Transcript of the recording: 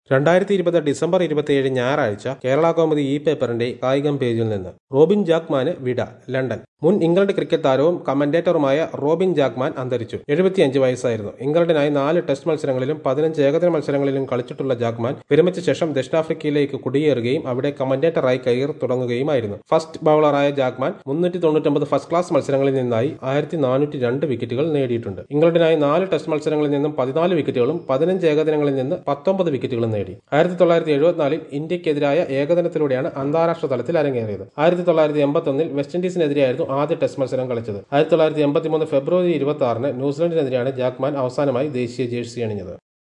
രണ്ടായിരത്തി ഇരുപത് ഡിസംബർ ഇരുപത്തിയേഴ് ഞായറാഴ്ച കേരള കോമഡി ഇ പേപ്പറിന്റെ കായികം പേജിൽ നിന്ന് റോബിൻ ജാക്മാന് വിട ലണ്ടൻ മുൻ ഇംഗ്ലണ്ട് ക്രിക്കറ്റ് താരവും കമന്റേറ്ററുമായ റോബിൻ ജാക്മാൻ അന്തരിച്ചു എഴുപത്തിയഞ്ച് വയസ്സായിരുന്നു ഇംഗ്ലണ്ടിനായി നാല് ടെസ്റ്റ് മത്സരങ്ങളിലും പതിനഞ്ച് ഏകദിന മത്സരങ്ങളിലും കളിച്ചിട്ടുള്ള ജാക്മാൻ വിരമിച്ച ശേഷം ദക്ഷിണാഫ്രിക്കയിലേക്ക് കുടിയേറുകയും അവിടെ കമന്റേറ്ററായി കരിയർ തുടങ്ങുകയുമായിരുന്നു ഫസ്റ്റ് ബൌളറായ ജാക്മാൻ മുന്നൂറ്റി തൊണ്ണൂറ്റൊമ്പത് ഫസ്റ്റ് ക്ലാസ് മത്സരങ്ങളിൽ നിന്നായി ആയിരത്തി നാനൂറ്റി രണ്ട് വിക്കറ്റുകൾ നേടിയിട്ടുണ്ട് ഇംഗ്ലണ്ടിനായി നാല് ടെസ്റ്റ് മത്സരങ്ങളിൽ നിന്നും പതിനാല് വിക്കറ്റുകളും പതിനഞ്ച് ഏകദിനങ്ങളിൽ നിന്ന് പത്തൊമ്പത് വിക്കറ്റുകളും നേടി ആയിരത്തി തൊള്ളായിരത്തി എഴുപത്തിനാലിൽ ഇന്ത്യക്കെതിരായ ഏകദിനത്തിലൂടെയാണ് അന്താരാഷ്ട്ര തലത്തിൽ അരങ്ങേറിയത് ആയിരത്തി തൊള്ളായിരത്തി എൺപത്തൊന്നിൽ വെസ്റ്റ് ഇൻഡീസിനെതിരെയായിരുന്നു ആദ്യ ടെസ്റ്റ് മത്സരം കളിച്ചത് ആയിരത്തി തൊള്ളായിരത്തി എൺപത്തിമൂന്ന് ഫെബ്രുവരി ഇരുപത്തി ആറിന് ന്യൂസിലൻഡിനെതിരെയാണ് ജാക്മാൻ അവസാനമായി ദേശീയ ജേഴ്സി അണിഞ്ഞത്